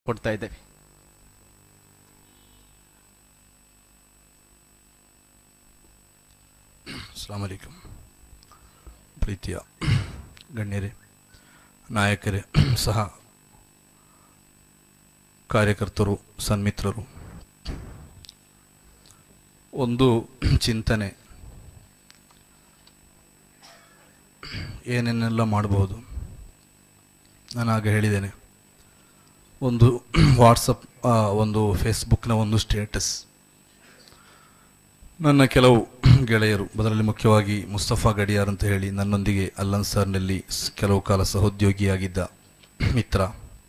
ಕೊಡ್ತಾ ಇದ್ದೇವೆ ಅಸ್ಲಾಂ ವಲೈಕುಮ್ ಪ್ರೀತಿಯ ಗಣ್ಯರೇ ನಾಯಕರೇ ಸಹ ಕಾರ್ಯಕರ್ತರು ಸನ್ಮಿತ್ರರು ಒಂದು ಚಿಂತನೆ ಏನೇನೆಲ್ಲ ಮಾಡಬಹುದು ನಾನು ಆಗ ಹೇಳಿದ್ದೇನೆ ಒಂದು ವಾಟ್ಸಪ್ ಆ, ಒಂದು ಫೇಸ್ಬುಕ್ನ ಒಂದು ಸ್ಟೇಟಸ್ ನನ್ನ ಕೆಲವು ಗೆಳೆಯರು ಅದರಲ್ಲಿ ಮುಖ್ಯವಾಗಿ ಮುಸ್ತಫಾ ಗಡಿಯಾರ್ ಅಂತ ಹೇಳಿ ನನ್ನೊಂದಿಗೆ ಅಲ್ಲನ್ಸರ್ನಲ್ಲಿ ಸ್- ಕೆಲವು ಕಾಲ ಸಹೋದ್ಯೋಗಿಯಾಗಿದ್ದ ಮಿತ್ರ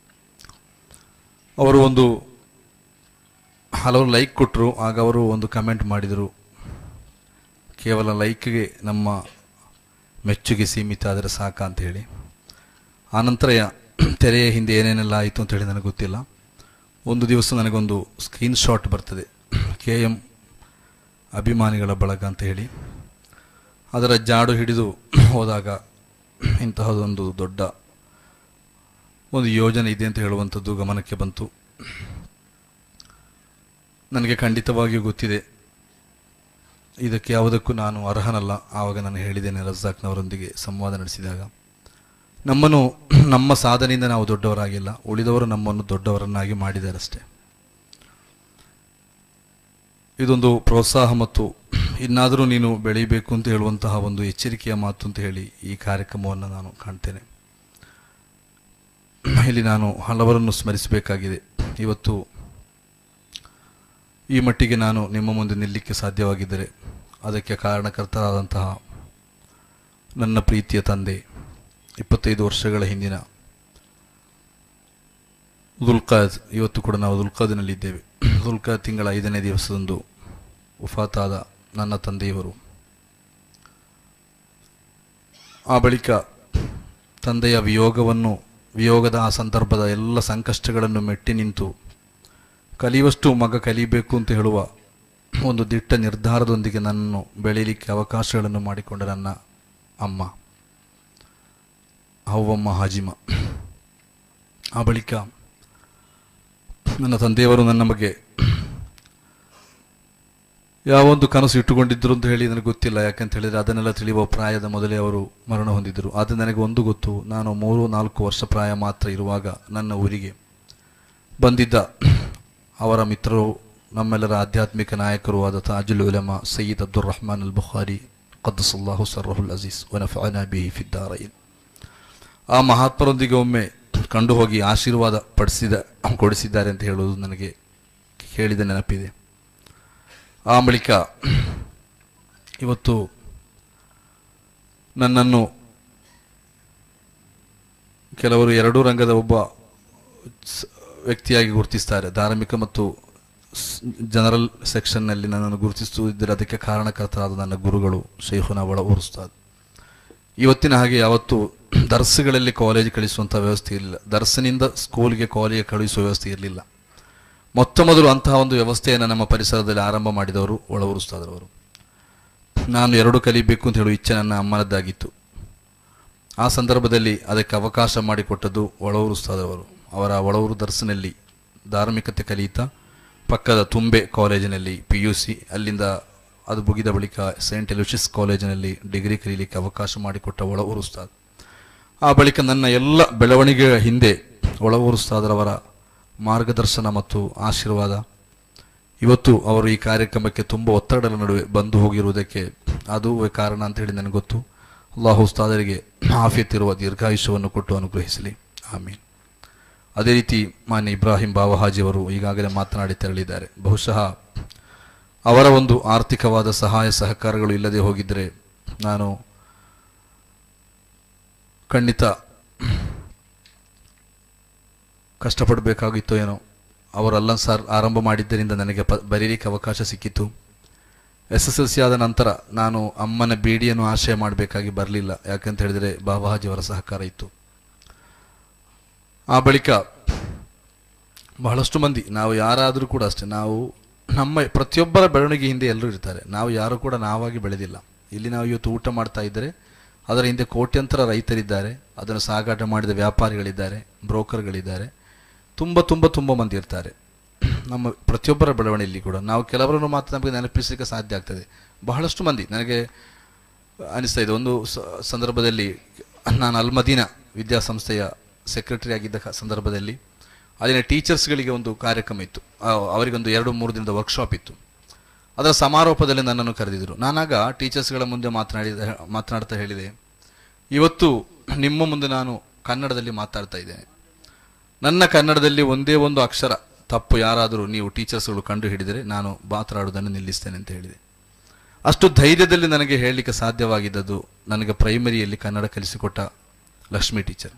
ಅವರು ಒಂದು ಹಲವು ಲೈಕ್ ಕೊಟ್ಟರು ಆಗ ಅವರು ಒಂದು ಕಮೆಂಟ್ ಮಾಡಿದರು ಕೇವಲ ಲೈಕ್ಗೆ ನಮ್ಮ ಮೆಚ್ಚುಗೆ ಸೀಮಿತ ಆದರೆ ಸಾಕ ಅಂತ ಹೇಳಿ ಆನಂತರ ಯ- ತೆರೆಯ ಹಿಂದೆ ಏನೇನೆಲ್ಲ ಆಯಿತು ಅಂತ ಹೇಳಿ ನನಗೆ ಗೊತ್ತಿಲ್ಲ ಒಂದು ದಿವಸ ನನಗೊಂದು ಸ್ಕ್ರೀನ್ ಶಾಟ್ ಬರ್ತದೆ ಕೆ ಎಂ ಅಭಿಮಾನಿಗಳ ಬಳಗ ಅಂತ ಹೇಳಿ ಅದರ ಜಾಡು ಹಿಡಿದು ಹೋದಾಗ ಇಂತಹದೊಂದು ದೊಡ್ಡ ಒಂದು ಯೋಜನೆ ಇದೆ ಅಂತ ಹೇಳುವಂಥದ್ದು ಗಮನಕ್ಕೆ ಬಂತು ನನಗೆ ಖಂಡಿತವಾಗಿಯೂ ಗೊತ್ತಿದೆ ಇದಕ್ಕೆ ಯಾವುದಕ್ಕೂ ನಾನು ಅರ್ಹನಲ್ಲ ಆವಾಗ ನಾನು ಹೇಳಿದ್ದೇನೆ ರಜಾಕ್ನವರೊಂದಿಗೆ ಸಂವಾದ ನಡೆಸಿದಾಗ ನಮ್ಮನ್ನು ನಮ್ಮ ಸಾಧನೆಯಿಂದ ನಾವು ದೊಡ್ಡವರಾಗಿಲ್ಲ ಉಳಿದವರು ನಮ್ಮನ್ನು ದೊಡ್ಡವರನ್ನಾಗಿ ಮಾಡಿದಾರಷ್ಟೇ ಇದೊಂದು ಪ್ರೋತ್ಸಾಹ ಮತ್ತು ಇನ್ನಾದರೂ ನೀನು ಬೆಳೀಬೇಕು ಅಂತ ಹೇಳುವಂತಹ ಒಂದು ಎಚ್ಚರಿಕೆಯ ಮಾತು ಅಂತ ಹೇಳಿ ಈ ಕಾರ್ಯಕ್ರಮವನ್ನು ನಾನು ಕಾಣ್ತೇನೆ ಇಲ್ಲಿ ನಾನು ಹಲವರನ್ನು ಸ್ಮರಿಸಬೇಕಾಗಿದೆ ಇವತ್ತು ಈ ಮಟ್ಟಿಗೆ ನಾನು ನಿಮ್ಮ ಮುಂದೆ ನಿಲ್ಲಕ್ಕೆ ಸಾಧ್ಯವಾಗಿದ್ದರೆ ಅದಕ್ಕೆ ಕಾರಣಕರ್ತರಾದಂತಹ ನನ್ನ ಪ್ರೀತಿಯ ತಂದೆ ಇಪ್ಪತ್ತೈದು ವರ್ಷಗಳ ಹಿಂದಿನ ದುಲ್ಕಾದ್ ಇವತ್ತು ಕೂಡ ನಾವು ದುಲ್ಕಾದಿನಲ್ಲಿದ್ದೇವೆ ದುಲ್ಕಾದ್ ತಿಂಗಳ ಐದನೇ ದಿವಸದಂದು ಉಫಾತಾದ ನನ್ನ ತಂದೆಯವರು ಆ ಬಳಿಕ ತಂದೆಯ ವಿಯೋಗವನ್ನು ವಿಯೋಗದ ಆ ಸಂದರ್ಭದ ಎಲ್ಲ ಸಂಕಷ್ಟಗಳನ್ನು ಮೆಟ್ಟಿ ನಿಂತು ಕಲಿಯುವಷ್ಟು ಮಗ ಕಲಿಬೇಕು ಅಂತ ಹೇಳುವ ಒಂದು ದಿಟ್ಟ ನಿರ್ಧಾರದೊಂದಿಗೆ ನನ್ನನ್ನು ಬೆಳೀಲಿಕ್ಕೆ ಅವಕಾಶಗಳನ್ನು ಮಾಡಿಕೊಂಡ ನನ್ನ ಅಮ್ಮ ಅವ್ವಮ್ಮ ಹಾಜಿಮ ಆ ಬಳಿಕ ನನ್ನ ತಂದೆಯವರು ನನ್ನ ಬಗ್ಗೆ ಯಾವೊಂದು ಕನಸು ಇಟ್ಟುಕೊಂಡಿದ್ದರು ಅಂತ ಹೇಳಿ ನನಗೆ ಗೊತ್ತಿಲ್ಲ ಯಾಕಂತ ಹೇಳಿದರೆ ಅದನ್ನೆಲ್ಲ ತಿಳಿಯುವ ಪ್ರಾಯದ ಮೊದಲೇ ಅವರು ಮರಣ ಹೊಂದಿದ್ದರು ಆದರೆ ನನಗೆ ಒಂದು ಗೊತ್ತು ನಾನು ಮೂರು ನಾಲ್ಕು ವರ್ಷ ಪ್ರಾಯ ಮಾತ್ರ ಇರುವಾಗ ನನ್ನ ಊರಿಗೆ ಬಂದಿದ್ದ ಅವರ ಮಿತ್ರರು ನಮ್ಮೆಲ್ಲರ ಆಧ್ಯಾತ್ಮಿಕ ನಾಯಕರು ಆದ ತಾಜುಲ್ ಉಲಮಾ ಸಯ್ಯದ್ ಅಬ್ದುಲ್ ರಹಮಾನ್ ಅಲ್ ಬುಖಾರಿ ಕದ್ದಸಲ್ಲಾಹು ಸರ್ರಹುಲ್ ಅಜೀಸ್ ವನಫಅನಾ ಬಿಹಿ ಫಿದ್ದಾರೈನ್ ಆ ಮಹಾತ್ಮರೊಂದಿಗೆ ಒಮ್ಮೆ ಕಂಡು ಹೋಗಿ ಆಶೀರ್ವಾದ ಪಡಿಸಿದ ಕೊಡಿಸಿದ್ದಾರೆ ಅಂತ ಹೇಳುವುದು ನನಗೆ ಹೇಳಿದ ನೆನಪಿದೆ ಆ ಬಳಿಕ ಇವತ್ತು ನನ್ನನ್ನು ಕೆಲವರು ಎರಡೂ ರಂಗದ ಒಬ್ಬ ಸ್- ವ್ಯಕ್ತಿಯಾಗಿ ಗುರುತಿಸ್ತಾರೆ ಧಾರ್ಮಿಕ ಮತ್ತು ಸ್- ಜನರಲ್ ಸೆಕ್ಷನ್ನಲ್ಲಿ ನನ್ನನ್ನು ಗುರುತಿಸುತ್ತಿದ್ದರೆ ಅದಕ್ಕೆ ಕಾರಣಕರ್ತರಾದ ನನ್ನ ಗುರುಗಳು ಶೈಖುನ ಒಳ ಉರುಸ್ತಾದ್ ಇವತ್ತಿನ ಹಾಗೆ ಯಾವತ್ತು ದರ್ಸ್ಗಳಲ್ಲಿ ಕಾಲೇಜ್ ಕಳಿಸುವಂಥ ವ್ಯವಸ್ಥೆ ಇರಲಿಲ್ಲ ದರ್ಸನಿಂದ ಸ್ಕೂಲ್ಗೆ ಕಾಲೇಜ್ ಕಳುಹಿಸುವ ವ್ಯವಸ್ಥೆ ಇರಲಿಲ್ಲ ಮೊತ್ತ ಮೊದಲು ಅಂತಹ ಒಂದು ವ್ಯವಸ್ಥೆಯನ್ನು ನಮ್ಮ ಪರಿಸರದಲ್ಲಿ ಆರಂಭ ಮಾಡಿದವರು ಒಳ ಉರುಸ್ತಾದ್ರವರು ನಾನು ಎರಡು ಕಲಿಬೇಕು ಅಂತ ಹೇಳುವ ಇಚ್ಛೆ ನನ್ನ ಅಮ್ಮನದ್ದಾಗಿತ್ತು ಆ ಸಂದರ್ಭದಲ್ಲಿ ಅದಕ್ಕೆ ಅವಕಾಶ ಮಾಡಿಕೊಟ್ಟದ್ದು ಒಳವರು ಉಸ್ತಾದವರು ಅವರ ಒಳವರು ದರ್ಶನಲ್ಲಿ ಧಾರ್ಮಿಕತೆ ಕಲಿಯುತ್ತಾ ಪಕ್ಕದ ತುಂಬೆ ಕಾಲೇಜಿನಲ್ಲಿ ಪಿ ಯು ಸಿ ಅಲ್ಲಿಂದ ಅದು ಮುಗಿದ ಬಳಿಕ ಸೈಂಟ್ ಎಲುಷಿಸ್ ಕಾಲೇಜಿನಲ್ಲಿ ಡಿಗ್ರಿ ಕಲೀಲಿಕ್ಕೆ ಅವಕಾಶ ಮಾಡಿಕೊಟ್ಟ ಒಳವರು ಉಸ್ತಾದ್ ಆ ಬಳಿಕ ನನ್ನ ಎಲ್ಲ ಬೆಳವಣಿಗೆಯ ಹಿಂದೆ ಒಳವರು ಉಸ್ತಾದರವರ ಮಾರ್ಗದರ್ಶನ ಮತ್ತು ಆಶೀರ್ವಾದ ಇವತ್ತು ಅವರು ಈ ಕಾರ್ಯಕ್ರಮಕ್ಕೆ ತುಂಬ ಒತ್ತಡದ ನಡುವೆ ಬಂದು ಹೋಗಿರುವುದಕ್ಕೆ ಅದು ಕಾರಣ ಅಂತ ಹೇಳಿ ನನಗೆ ಗೊತ್ತು ಅಲ್ಲಾಹು ಉಸ್ತಾದರಿಗೆ ಆಫಿಯತ್ ಇರುವ ದೀರ್ಘಾಯುಷ್ಯವನ್ನು ಕೊಟ್ಟು ಅನುಗ್ರಹಿಸಲಿ ಆಮೀನ್ ಅದೇ ರೀತಿ ಮಾನ್ಯ ಇಬ್ರಾಹಿಂ ಬಾವಹಾಜಿ ಅವರು ಈಗಾಗಲೇ ಮಾತನಾಡಿ ತೆರಳಿದ್ದಾರೆ ಬಹುಶಃ ಅವರ ಒಂದು ಆರ್ಥಿಕವಾದ ಸಹಾಯ ಸಹಕಾರಗಳು ಇಲ್ಲದೆ ಹೋಗಿದ್ದರೆ ನಾನು ಖಂಡಿತ ಕಷ್ಟಪಡಬೇಕಾಗಿತ್ತೋ ಏನೋ ಅವರು ಅಲ್ಲ ಸರ್ ಆರಂಭ ಮಾಡಿದ್ದರಿಂದ ನನಗೆ ಪ ಬರೀಲಿಕ್ಕೆ ಅವಕಾಶ ಸಿಕ್ಕಿತ್ತು ಎಸ್ ಎಸ್ ಎಲ್ ಸಿ ಆದ ನಂತರ ನಾನು ಅಮ್ಮನ ಬೇಡಿಯನ್ನು ಆಶಯ ಮಾಡಬೇಕಾಗಿ ಬರಲಿಲ್ಲ ಯಾಕಂತ ಹೇಳಿದರೆ ಬಾಬಾಜಿ ಅವರ ಸಹಕಾರ ಇತ್ತು ಆ ಬಳಿಕ ಬಹಳಷ್ಟು ಮಂದಿ ನಾವು ಯಾರಾದರೂ ಕೂಡ ಅಷ್ಟೇ ನಾವು ನಮ್ಮ ಪ್ರತಿಯೊಬ್ಬರ ಬೆಳವಣಿಗೆ ಹಿಂದೆ ಎಲ್ಲರೂ ಇರ್ತಾರೆ ನಾವು ಯಾರು ಕೂಡ ನಾವಾಗಿ ಬೆಳೆದಿಲ್ಲ ಇಲ್ಲಿ ನಾವು ಇವತ್ತು ಊಟ ಮಾಡ್ತಾ ಇದ್ದರೆ ಅದರ ಹಿಂದೆ ಕೋಟ್ಯಂತರ ರೈತರಿದ್ದಾರೆ ಅದನ್ನು ಸಾಗಾಟ ಮಾಡಿದ ವ್ಯಾಪಾರಿಗಳಿದ್ದಾರೆ ಬ್ರೋಕರ್ಗಳಿದ್ದಾರೆ ತುಂಬ ತುಂಬ ತುಂಬ ಮಂದಿ ಇರ್ತಾರೆ ನಮ್ಮ ಪ್ರತಿಯೊಬ್ಬರ ಬೆಳವಣಿಗೆಯಲ್ಲಿ ಕೂಡ ನಾವು ಕೆಲವರನ್ನು ಮಾತ್ರ ನಮಗೆ ನೆನಪಿಸಲಿಕ್ಕೆ ಸಾಧ್ಯ ಆಗ್ತದೆ ಬಹಳಷ್ಟು ಮಂದಿ ನನಗೆ ಅನಿಸ್ತಾ ಇದೆ ಒಂದು ಸ- ಸಂದರ್ಭದಲ್ಲಿ ನಾನು ಅಲ್ಮದೀನ ವಿದ್ಯಾಸಂಸ್ಥೆಯ ಸೆಕ್ರೆಟರಿ ಆಗಿದ್ದ ಕ- ಸಂದರ್ಭದಲ್ಲಿ ಅಲ್ಲಿನ ಟೀಚರ್ಸ್ಗಳಿಗೆ ಒಂದು ಕಾರ್ಯಕ್ರಮ ಇತ್ತು ಆ- ಅವರಿಗೊಂದು ಎರಡು ಮೂರು ದಿನದ ವರ್ಕ್ಶಾಪ್ ಇತ್ತು ಅದರ ಸಮಾರೋಪದಲ್ಲಿ ನನ್ನನ್ನು ಕರೆದಿದ್ದರು ನಾನಾಗ ಟೀಚರ್ಸ್ಗಳ ಮುಂದೆ ಮಾತನಾಡಿದ ಮಾತನಾಡ್ತಾ ಹೇಳಿದೆ ಇವತ್ತು ನಿಮ್ಮ ಮುಂದೆ ನಾನು ಕನ್ನಡದಲ್ಲಿ ಮಾತಾಡ್ತಾ ಇದ್ದೇನೆ ನನ್ನ ಕನ್ನಡದಲ್ಲಿ ಒಂದೇ ಒಂದು ಅಕ್ಷರ ತಪ್ಪು ಯಾರಾದರೂ ನೀವು ಟೀಚರ್ಸ್ಗಳು ಕಂಡು ಹಿಡಿದರೆ ನಾನು ಮಾತನಾಡುವುದನ್ನು ನಿಲ್ಲಿಸ್ತೇನೆ ಅಂತ ಹೇಳಿದೆ ಅಷ್ಟು ಧೈರ್ಯದಲ್ಲಿ ನನಗೆ ಹೇಳಲಿಕ್ಕೆ ಸಾಧ್ಯವಾಗಿದ್ದದ್ದು ನನಗೆ ಪ್ರೈಮರಿಯಲ್ಲಿ ಕನ್ನಡ ಕಲಿಸಿಕೊಟ್ಟ ಲಕ್ಷ್ಮಿ ಟೀಚರ್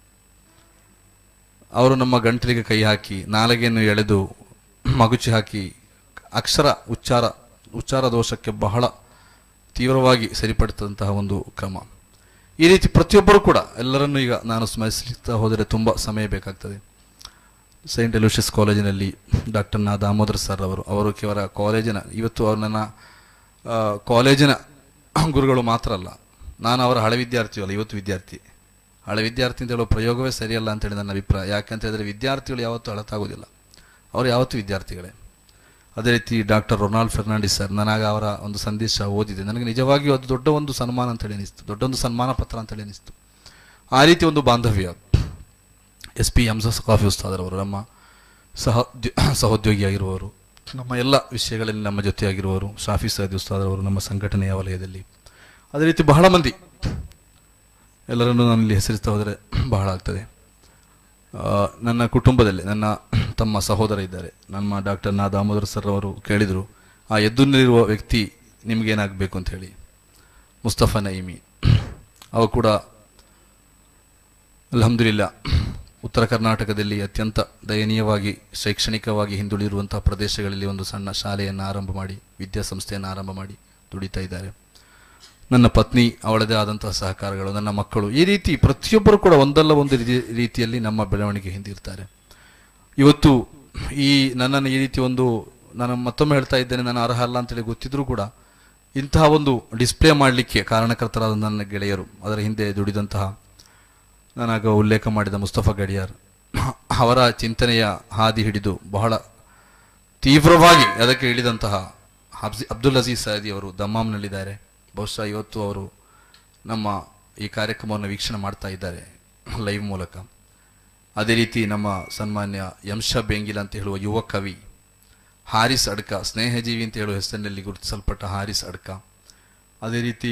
ಅವರು ನಮ್ಮ ಗಂಟಲಿಗೆ ಕೈ ಹಾಕಿ ನಾಲಗೆಯನ್ನು ಎಳೆದು ಮಗುಚಿ ಹಾಕಿ ಅಕ್ಷರ ಉಚ್ಚಾರ ಉಚ್ಚಾರ ದೋಷಕ್ಕೆ ಬಹಳ ತೀವ್ರವಾಗಿ ಸರಿಪಡಿಸಿದಂತಹ ಒಂದು ಕ್ರಮ ಈ ರೀತಿ ಪ್ರತಿಯೊಬ್ಬರು ಕೂಡ ಎಲ್ಲರನ್ನೂ ಈಗ ನಾನು ಸ್ಮರಿಸ್ತಾ ಹೋದರೆ ತುಂಬ ಸಮಯ ಬೇಕಾಗ್ತದೆ ಸೈಂಟ್ ಎಲೂಷಿಯಸ್ ಕಾಲೇಜಿನಲ್ಲಿ ಡಾಕ್ಟರ್ ನಾ ದಾಮೋದರ್ ಸರ್ ಅವರು ಅವರು ಕೇವಲ ಕಾಲೇಜಿನ ಇವತ್ತು ಅವರು ನನ್ನ ಆ, ಕಾಲೇಜಿನ ಗುರುಗಳು ಮಾತ್ರ ಅಲ್ಲ ನಾನು ಅವರ ಹಳೆ ವಿದ್ಯಾರ್ಥಿ ಅಲ್ಲ ಇವತ್ತು ವಿದ್ಯಾರ್ಥಿ ಹಳೆ ವಿದ್ಯಾರ್ಥಿ ಅಂತ ಹೇಳುವ ಪ್ರಯೋಗವೇ ಸರಿಯಲ್ಲ ಅಂತೇಳಿ ನನ್ನ ಅಭಿಪ್ರಾಯ ಯಾಕಂತ ಹೇಳಿದ್ರೆ ವಿದ್ಯಾರ್ಥಿಗಳು ಯಾವತ್ತೂ ಹಳತಾಗೋದಿಲ್ಲ ಅವರು ಯಾವತ್ತೂ ವಿದ್ಯಾರ್ಥಿಗಳೇ ಅದೇ ರೀತಿ ಡಾಕ್ಟರ್ ರೊನಾಲ್ಡ್ ಫೆರ್ನಾಂಡಿಸ್ ಸರ್ ನನಗ ಅವರ ಒಂದು ಸಂದೇಶ ಓದಿದೆ ನನಗೆ ನಿಜವಾಗಿಯೂ ಅದು ದೊಡ್ಡ ಒಂದು ಸನ್ಮಾನ ಅಂತೇಳಿ ಅನಿಸ್ತು ದೊಡ್ಡ ಒಂದು ಸನ್ಮಾನ ಪತ್ರ ಅಂತೇಳಿ ಅನಿಸ್ತು ಆ ರೀತಿ ಒಂದು ಬಾಂಧವ್ಯ ಎಸ್ ಪಿ ಹಂಸ ಸಕಾಫಿ ಉಸ್ತಾದರವರು ನಮ್ಮ ಸಹ ಸಹೋದ್ಯೋಗಿಯಾಗಿರುವವರು ನಮ್ಮ ಎಲ್ಲ ವಿಷಯಗಳಲ್ಲಿ ನಮ್ಮ ಜೊತೆಯಾಗಿರುವವರು ಶಾಫಿ ಸೈದ್ ಉಸ್ತಾದರವರು ನಮ್ಮ ಸಂಘಟನೆಯ ವಲಯದಲ್ಲಿ ಅದೇ ರೀತಿ ಬಹಳ ಮಂದಿ ಎಲ್ಲರನ್ನೂ ನಾನಿಲ್ಲಿ ಹೆಸರಿಸ್ತಾ ಹೋದರೆ ಬಹಳ ಆಗ್ತದೆ ಆ, ನನ್ನ ಕುಟುಂಬದಲ್ಲಿ ನನ್ನ ತಮ್ಮ ಸಹೋದರ ಇದ್ದಾರೆ ನಮ್ಮ ಡಾಕ್ಟರ್ ನಾ ದಾಮೋದರ್ ಸರ್ ಅವರು ಕೇಳಿದರು ಆ ಎದ್ದುನಲ್ಲಿರುವ ವ್ಯಕ್ತಿ ನಿಮಗೇನಾಗಬೇಕು ಅಂತ ಹೇಳಿ ಮುಸ್ತಫಾ ನೈಮಿ ಅವ ಕೂಡ ಅಲ್ಹಮ್ದುಲಿಲ್ಲ ಉತ್ತರ ಕರ್ನಾಟಕದಲ್ಲಿ ಅತ್ಯಂತ ದಯನೀಯವಾಗಿ ಶೈಕ್ಷಣಿಕವಾಗಿ ಹಿಂದುಳಿರುವಂತಹ ಪ್ರದೇಶಗಳಲ್ಲಿ ಒಂದು ಸಣ್ಣ ಶಾಲೆಯನ್ನು ಆರಂಭ ಮಾಡಿ ವಿದ್ಯಾಸಂಸ್ಥೆಯನ್ನು ಆರಂಭ ಮಾಡಿ ದುಡಿತಾ ಇದ್ದಾರೆ ನನ್ನ ಪತ್ನಿ ಅವಳದೇ ಆದಂತಹ ಸಹಕಾರಗಳು ನನ್ನ ಮಕ್ಕಳು ಈ ರೀತಿ ಪ್ರತಿಯೊಬ್ಬರು ಕೂಡ ಒಂದಲ್ಲ ಒಂದು ರೀತಿ- ರೀತಿಯಲ್ಲಿ ನಮ್ಮ ಬೆಳವಣಿಗೆ ಹಿಂದಿರ್ತಾರೆ ಇವತ್ತು ಈ ನನ್ನನ್ನು ಈ ರೀತಿ ಒಂದು ನಾನು ಮತ್ತೊಮ್ಮೆ ಹೇಳ್ತಾ ಇದ್ದೇನೆ ನಾನು ಅರ್ಹ ಅಲ್ಲ ಅಂತೇಳಿ ಗೊತ್ತಿದ್ರೂ ಕೂಡ ಇಂತಹ ಒಂದು ಡಿಸ್ಪ್ಲೇ ಮಾಡಲಿಕ್ಕೆ ಕಾರಣಕರ್ತರಾದ ನನ್ನ ಗೆಳೆಯರು ಅದರ ಹಿಂದೆ ದುಡಿದಂತಹ ನಾನಾಗ ಉಲ್ಲೇಖ ಮಾಡಿದ ಮುಸ್ತಫಾ ಗಡಿಯಾರ್ ಅವರ ಚಿಂತನೆಯ ಹಾದಿ ಹಿಡಿದು ಬಹಳ ತೀವ್ರವಾಗಿ ಅದಕ್ಕೆ ಇಳಿದಂತಹ ಹಬ್ಸಿ ಅಬ್ದುಲ್ ಅಜೀಜ್ ಸಾದಿ ಅವರು ದಮ್ಮಾಂನಲ್ಲಿದ್ದಾರೆ ಬಹುಶಃ ಇವತ್ತು ಅವರು ನಮ್ಮ ಈ ಕಾರ್ಯಕ್ರಮವನ್ನು ವೀಕ್ಷಣೆ ಮಾಡ್ತಾ ಇದ್ದಾರೆ ಲೈವ್ ಮೂಲಕ ಅದೇ ರೀತಿ ನಮ್ಮ ಸನ್ಮಾನ್ಯ ಯಂಶ ಬೆಂಗಿಲ ಅಂತ ಹೇಳುವ ಯುವ ಕವಿ ಹಾರಿಸ್ ಅಡ್ಕ ಸ್ನೇಹಜೀವಿ ಅಂತ ಹೇಳುವ ಹೆಸರಿನಲ್ಲಿ ಗುರುತಿಸಲ್ಪಟ್ಟ ಹಾರಿಸ್ ಅಡ್ಕ ಅದೇ ರೀತಿ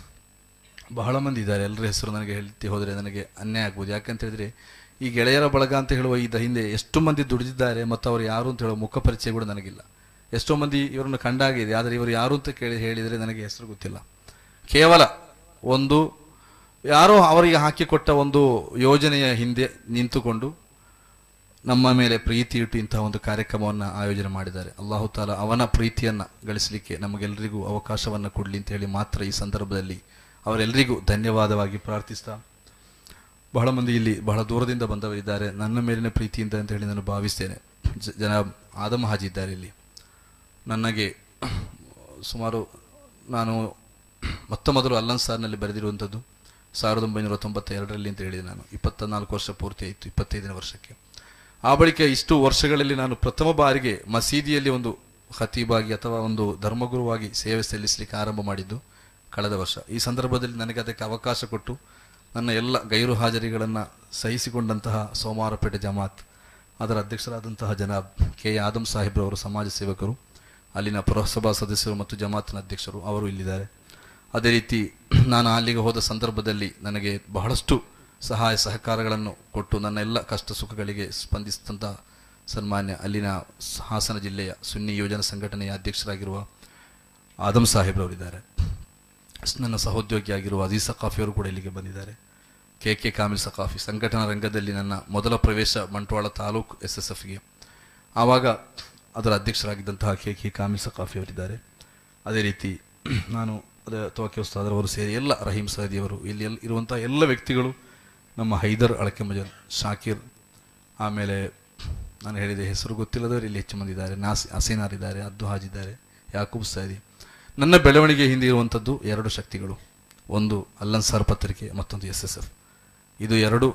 ಬಹಳ ಮಂದಿ ಇದ್ದಾರೆ ಎಲ್ಲರ ಹೆಸರು ನನಗೆ ಹೇಳ್ತಿ ಹೋದರೆ ನನಗೆ ಅನ್ಯಾಯ ಆಗ್ಬೋದು ಯಾಕಂತ ಹೇಳಿದ್ರೆ ಈ ಗೆಳೆಯರ ಬಳಗ ಅಂತ ಹೇಳುವ ಈ ದ- ಹಿಂದೆ ಎಷ್ಟು ಮಂದಿ ದುಡಿದಿದ್ದಾರೆ ಮತ್ತು ಅವರು ಯಾರು ಅಂತ ಹೇಳುವ ಮುಖ ಪರಿಚಯ ಕೂಡ ನನಗಿಲ್ಲ ಎಷ್ಟೋ ಮಂದಿ ಇವರನ್ನು ಕಂಡಾಗಿದೆ ಆದರೆ ಇವರು ಯಾರು ಅಂತ ಕೇಳಿ ಹೇಳಿದರೆ ನನಗೆ ಹೆಸರು ಗೊತ್ತಿಲ್ಲ ಕೇವಲ ಒಂದು ಯಾರೋ ಅವರಿಗೆ ಹಾಕಿಕೊಟ್ಟ ಒಂದು ಯೋಜನೆಯ ಹಿಂದೆ ನಿಂತುಕೊಂಡು ನಮ್ಮ ಮೇಲೆ ಪ್ರೀತಿ ಇಟ್ಟು ಇಂತಹ ಒಂದು ಕಾರ್ಯಕ್ರಮವನ್ನು ಆಯೋಜನೆ ಮಾಡಿದ್ದಾರೆ ಅಲ್ಲಾಹು ತಾಲ ಅವನ ಪ್ರೀತಿಯನ್ನು ಗಳಿಸಲಿಕ್ಕೆ ನಮಗೆಲ್ಲರಿಗೂ ಅವಕಾಶವನ್ನು ಕೊಡಲಿ ಅಂತ ಹೇಳಿ ಮಾತ್ರ ಈ ಸಂದರ್ಭದಲ್ಲಿ ಅವರೆಲ್ಲರಿಗೂ ಧನ್ಯವಾದವಾಗಿ ಪ್ರಾರ್ಥಿಸ್ತಾ ಬಹಳ ಮಂದಿ ಇಲ್ಲಿ ಬಹಳ ದೂರದಿಂದ ಬಂದವರಿದ್ದಾರೆ ನನ್ನ ಮೇಲಿನ ಪ್ರೀತಿಯಿಂದ ಅಂತ ಹೇಳಿ ನಾನು ಭಾವಿಸ್ತೇನೆ ಜ- ಜನ ಆದಮ ಹಾಜಿ ಇದ್ದಾರೆ ಇಲ್ಲಿ ನನಗೆ ಸುಮಾರು ನಾನು ಮೊತ್ತ ಮೊದಲು ಅಲ್ಲನ್ ಸಾರ್ನಲ್ಲಿ ಬರೆದಿರುವಂಥದ್ದು ಸಾವಿರದ ಒಂಬೈನೂರ ತೊಂಬತ್ತ ಎರಡರಲ್ಲಿ ಅಂತ ಹೇಳಿದೆ ನಾನು ಇಪ್ಪತ್ತ ನಾಲ್ಕು ವರ್ಷ ಪೂರ್ತಿ ಆಯಿತು ಇಪ್ಪತ್ತೈದನೇ ವರ್ಷಕ್ಕೆ ಆ ಬಳಿಕ ಇಷ್ಟು ವರ್ಷಗಳಲ್ಲಿ ನಾನು ಪ್ರಥಮ ಬಾರಿಗೆ ಮಸೀದಿಯಲ್ಲಿ ಒಂದು ಖತೀಬಾಗಿ ಅಥವಾ ಒಂದು ಧರ್ಮಗುರುವಾಗಿ ಸೇವೆ ಸಲ್ಲಿಸಲಿಕ್ಕೆ ಆರಂಭ ಮಾಡಿದ್ದು ಕಳೆದ ವರ್ಷ ಈ ಸಂದರ್ಭದಲ್ಲಿ ನನಗೆ ಅದಕ್ಕೆ ಅವಕಾಶ ಕೊಟ್ಟು ನನ್ನ ಎಲ್ಲ ಗೈರು ಹಾಜರಿಗಳನ್ನು ಸಹಿಸಿಕೊಂಡಂತಹ ಸೋಮವಾರಪೇಟೆ ಜಮಾತ್ ಅದರ ಅಧ್ಯಕ್ಷರಾದಂತಹ ಜನಾಬ್ ಕೆ ಎ ಆದಮ್ ಸಾಹೇಬ್ರವರು ಸಮಾಜ ಸೇವಕರು ಅಲ್ಲಿನ ಪುರಸಭಾ ಸದಸ್ಯರು ಮತ್ತು ಜಮಾತ್ನ ಅಧ್ಯಕ್ಷರು ಅವರು ಇಲ್ಲಿದ್ದಾರೆ ಅದೇ ರೀತಿ ನಾನು ಅಲ್ಲಿಗೆ ಹೋದ ಸಂದರ್ಭದಲ್ಲಿ ನನಗೆ ಬಹಳಷ್ಟು ಸಹಾಯ ಸಹಕಾರಗಳನ್ನು ಕೊಟ್ಟು ನನ್ನ ಎಲ್ಲ ಕಷ್ಟ ಸುಖಗಳಿಗೆ ಸ್ಪಂದಿಸಿದಂಥ ಸನ್ಮಾನ್ಯ ಅಲ್ಲಿನ ಸ- ಹಾಸನ ಜಿಲ್ಲೆಯ ಸುನ್ನಿ ಯೋಜನಾ ಸಂಘಟನೆಯ ಅಧ್ಯಕ್ಷರಾಗಿರುವ ಆದಮ್ ಸಾಹೇಬ್ರವರಿದ್ದಾರೆ ಸ್- ನನ್ನ ಸಹೋದ್ಯೋಗಿಯಾಗಿರುವ ಅಜೀಜ್ ಸಕಾಫಿಯವರು ಕೂಡ ಇಲ್ಲಿಗೆ ಬಂದಿದ್ದಾರೆ ಕೆ ಕೆ ಕಾಮಿಲ್ ಸಕಾಫಿ ಸಂಘಟನಾ ರಂಗದಲ್ಲಿ ನನ್ನ ಮೊದಲ ಪ್ರವೇಶ ಬಂಟ್ವಾಳ ತಾಲೂಕು ಎಸ್ ಎಸ್ ಎಫ್ಗೆ ಆವಾಗ ಅದರ ಅಧ್ಯಕ್ಷರಾಗಿದ್ದಂತಹ ಕೆ ಕೆ ಕಾಮಿಲ್ ಸಕಾಫಿ ಅವರಿದ್ದಾರೆ ಅದೇ ರೀತಿ ನಾನು ಅದೇ ತೋಕೆ ಉಸ್ತಾದರವರು ಸೇರಿ ಎಲ್ಲ ರಹೀಂ ಸಹದಿಯವರು ಇಲ್ಲಿ ಎಲ್ ಇರುವಂತಹ ಎಲ್ಲ ವ್ಯಕ್ತಿಗಳು ನಮ್ಮ ಹೈದರ್ ಅಳಕೆಮಜಲ್ ಶಾಕಿರ್ ಆಮೇಲೆ ನಾನು ಹೇಳಿದೆ ಹೆಸರು ಗೊತ್ತಿಲ್ಲದವರು ಇಲ್ಲಿ ಹೆಚ್ಚು ಮಂದಿ ಇದ್ದಾರೆ ನಾಸ್ ಹಸೀನಾರ್ ಇದ್ದಾರೆ ಅದ್ದು ಹಾಜ್ ಇದ್ದಾರೆ ಯಾಕೂಬ್ ಸೈದಿ ನನ್ನ ಬೆಳವಣಿಗೆ ಹಿಂದೆ ಇರುವಂಥದ್ದು ಎರಡು ಶಕ್ತಿಗಳು ಒಂದು ಅಲ್ಲನ್ಸಾರ್ ಪತ್ರಿಕೆ ಮತ್ತೊಂದು ಎಸ್ ಎಸ್ ಎಫ್ ಇದು ಎರಡು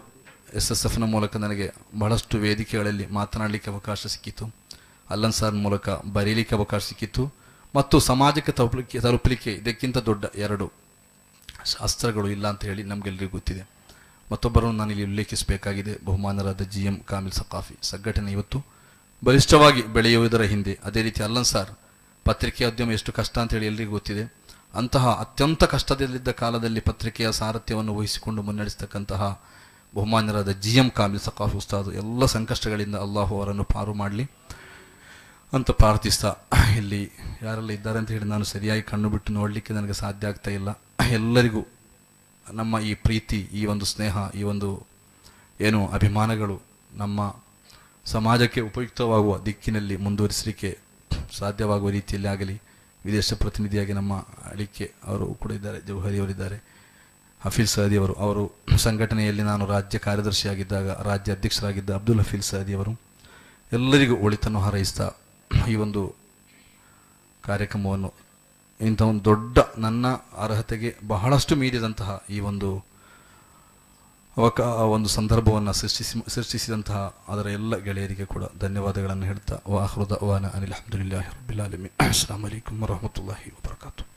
ಎಸ್ ಎಸ್ ಎಫ್ನ ಮೂಲಕ ನನಗೆ ಬಹಳಷ್ಟು ವೇದಿಕೆಗಳಲ್ಲಿ ಮಾತನಾಡಲಿಕ್ಕೆ ಅವಕಾಶ ಸಿಕ್ಕಿತು ಅಲ್ಲನ್ ಸರ್ ಮೂಲಕ ಬರೀಲಿಕ್ಕೆ ಅವಕಾಶ ಸಿಕ್ಕಿತ್ತು ಮತ್ತು ಸಮಾಜಕ್ಕೆ ತಲುಪಲಿಕ್ಕೆ ತಲುಪಲಿಕ್ಕೆ ಇದಕ್ಕಿಂತ ದೊಡ್ಡ ಎರಡು ಶಾಸ್ತ್ರಗಳು ಇಲ್ಲ ಅಂತ ಹೇಳಿ ನಮಗೆಲ್ಲರಿಗೂ ಗೊತ್ತಿದೆ ಮತ್ತೊಬ್ಬರನ್ನು ನಾನು ಇಲ್ಲಿ ಉಲ್ಲೇಖಿಸಬೇಕಾಗಿದೆ ಬಹುಮಾನರಾದ ಜಿ ಎಂ ಕಾಮಿಲ್ ಸಕಾಫಿ ಸಂಘಟನೆ ಇವತ್ತು ಬಲಿಷ್ಠವಾಗಿ ಬೆಳೆಯುವುದರ ಹಿಂದೆ ಅದೇ ರೀತಿ ಅಲ್ಲನ್ ಸರ್ ಪತ್ರಿಕೆಯ ಉದ್ಯಮ ಎಷ್ಟು ಕಷ್ಟ ಅಂತ ಹೇಳಿ ಎಲ್ರಿಗೂ ಗೊತ್ತಿದೆ ಅಂತಹ ಅತ್ಯಂತ ಕಷ್ಟದಲ್ಲಿದ್ದ ಕಾಲದಲ್ಲಿ ಪತ್ರಿಕೆಯ ಸಾರಥ್ಯವನ್ನು ವಹಿಸಿಕೊಂಡು ಮುನ್ನಡೆಸ್ತಕ್ಕಂತಹ ಬಹುಮಾನ್ಯರಾದ ಜಿ ಎಂ ಕಾಮಿಲ್ ಸಕಾಫಿ ಉಸ್ತಾದ್ ಎಲ್ಲ ಸಂಕಷ್ಟಗಳಿಂದ ಅಲ್ಲಾಹು ಅವರನ್ನು ಪಾರು ಮಾಡಲಿ ಅಂತ ಪ್ರಾರ್ಥಿಸ್ತಾ ಇಲ್ಲಿ ಯಾರೆಲ್ಲ ಇದ್ದಾರೆ ಅಂತ ಹೇಳಿ ನಾನು ಸರಿಯಾಗಿ ಕಣ್ಣು ಬಿಟ್ಟು ನೋಡಲಿಕ್ಕೆ ನನಗೆ ಸಾಧ್ಯ ಆಗ್ತಾ ಇಲ್ಲ ಎಲ್ಲರಿಗೂ ನಮ್ಮ ಈ ಪ್ರೀತಿ ಈ ಒಂದು ಸ್ನೇಹ ಈ ಒಂದು ಏನು ಅಭಿಮಾನಗಳು ನಮ್ಮ ಸಮಾಜಕ್ಕೆ ಉಪಯುಕ್ತವಾಗುವ ದಿಕ್ಕಿನಲ್ಲಿ ಮುಂದುವರಿಸಲಿಕ್ಕೆ ಸಾಧ್ಯವಾಗುವ ರೀತಿಯಲ್ಲಿ ಆಗಲಿ ವಿದೇಶ ಪ್ರತಿನಿಧಿಯಾಗಿ ನಮ್ಮ ಅಳಿಕೆ ಅವರು ಕೂಡ ಇದ್ದಾರೆ ಜೌಹರಿ ಅವರಿದ್ದಾರೆ ಹಫೀಲ್ ಸಹದಿ ಅವರು ಅವರು ಸಂಘಟನೆಯಲ್ಲಿ ನಾನು ರಾಜ್ಯ ಕಾರ್ಯದರ್ಶಿಯಾಗಿದ್ದಾಗ ರಾಜ್ಯ ಅಧ್ಯಕ್ಷರಾಗಿದ್ದ ಅಬ್ದುಲ್ ಹಫೀಲ್ ಸಹದಿ ಅವರು ಎಲ್ಲರಿಗೂ ಒಳಿತನ್ನು ಹಾರೈಸ್ತಾ ಈ ಒಂದು ಕಾರ್ಯಕ್ರಮವನ್ನು ಇಂಥ ಒಂದು ದೊಡ್ಡ ನನ್ನ ಅರ್ಹತೆಗೆ ಬಹಳಷ್ಟು ಮೀರಿದಂತಹ ಈ ಒಂದು ಅವಕ ಒಂದು ಸಂದರ್ಭವನ್ನು ಸೃಷ್ಟಿಸಿ ಸೃಷ್ಟಿಸಿದಂತಹ ಅದರ ಎಲ್ಲ ಗೆಳೆಯರಿಗೆ ಕೂಡ ಧನ್ಯವಾದಗಳನ್ನು ಹೇಳ್ತಾ ವಾಹೃದ ವಾನ ಅನಿಲ್ ಅಹಮದುಲ್ಲಾಹಿ ರಬ್ಬಿಲ್ ಆಲಮೀನ್ ಅಸ್ಸಲಾಮು ಅಲೈಕುಮ್ ವರಹಮತುಲ್ಲಾಹಿ ವಬರಕಾತು